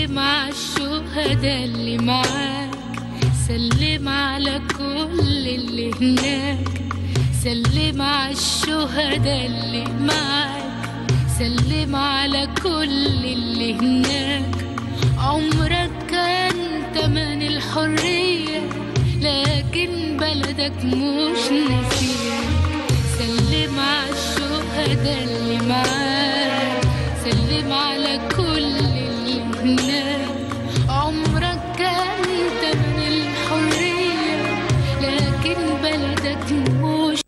سلم على الشهداء اللي معاك سلم على كل اللي هناك سلم على الشهداء اللي معاك سلم على كل اللي هناك عمرك كان تمن الحرية لكن بلدك مش نسيك سلم على الشهداء اللي معاك سلم على كل اللي هناك عمرك كان تمن الحرية لكن بلدك مش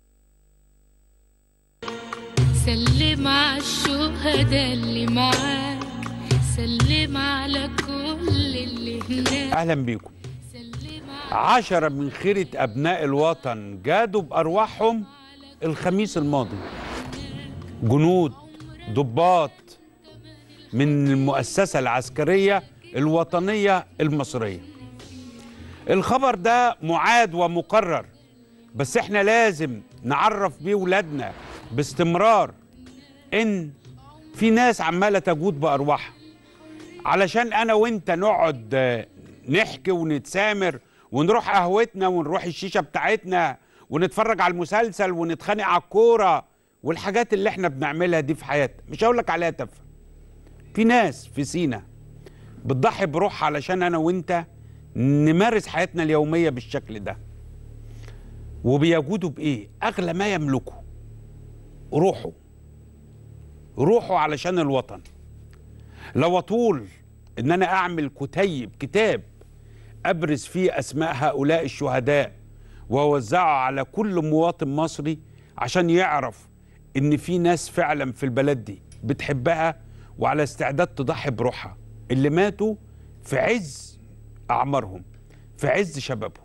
سلم على الشهداء اللي معاك سلم على كل اللي هناك اهلا بيكم سلم عشرة من خيرة أبناء الوطن جادوا بأرواحهم الخميس الماضي جنود ضباط من المؤسسة العسكرية الوطنية المصرية الخبر ده معاد ومقرر بس احنا لازم نعرف بيه ولادنا باستمرار ان في ناس عمالة تجود بأرواحها علشان انا وانت نقعد آه، نحكي ونتسامر ونروح قهوتنا ونروح الشيشه بتاعتنا ونتفرج على المسلسل ونتخانق على الكوره والحاجات اللي احنا بنعملها دي في حياتنا مش هقول لك عليها تافهه في ناس في سينا بتضحي بروحها علشان انا وانت نمارس حياتنا اليوميه بالشكل ده وبيجودوا بايه اغلى ما يملكوا روحه روحه علشان الوطن لو اطول ان انا اعمل كتيب كتاب ابرز فيه اسماء هؤلاء الشهداء واوزعه على كل مواطن مصري عشان يعرف ان في ناس فعلا في البلد دي بتحبها وعلى استعداد تضحي بروحها اللي ماتوا في عز اعمارهم في عز شبابهم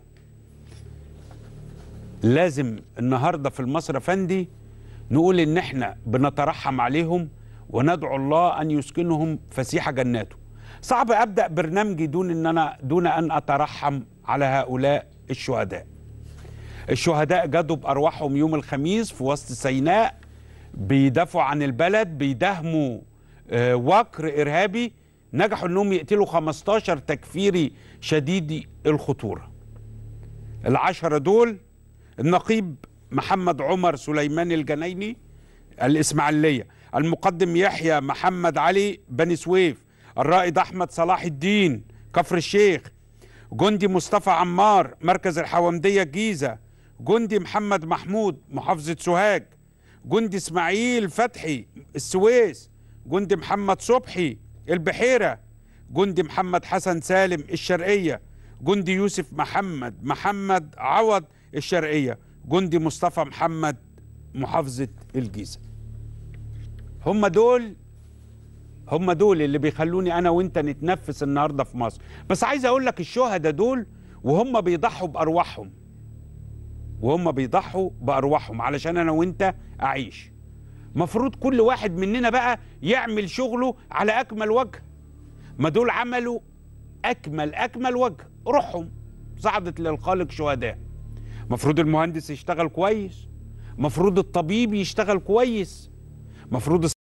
لازم النهارده في المصري فندي نقول ان احنا بنترحم عليهم وندعو الله ان يسكنهم فسيح جناته صعب ابدا برنامجي دون ان انا دون ان اترحم على هؤلاء الشهداء الشهداء جدوا بارواحهم يوم الخميس في وسط سيناء بيدافعوا عن البلد بيداهموا آه، وكر ارهابي نجحوا انهم يقتلوا 15 تكفيري شديد الخطوره العشرة دول النقيب محمد عمر سليمان الجنايني الإسماعيلية المقدم يحيى محمد علي بني سويف الرائد أحمد صلاح الدين كفر الشيخ جندي مصطفى عمار مركز الحومدية الجيزة جندي محمد محمود محافظة سوهاج جندي إسماعيل فتحي السويس جندي محمد صبحي البحيرة جندي محمد حسن سالم الشرقية جندي يوسف محمد محمد عوض الشرقية جندي مصطفى محمد محافظة الجيزة هم دول هم دول اللي بيخلوني انا وانت نتنفس النهارده في مصر بس عايز اقول لك الشهداء دول وهم بيضحوا بارواحهم وهم بيضحوا بارواحهم علشان انا وانت اعيش مفروض كل واحد مننا بقى يعمل شغله على اكمل وجه ما دول عملوا اكمل اكمل وجه روحهم صعدت للخالق شهداء مفروض المهندس يشتغل كويس مفروض الطبيب يشتغل كويس مفروض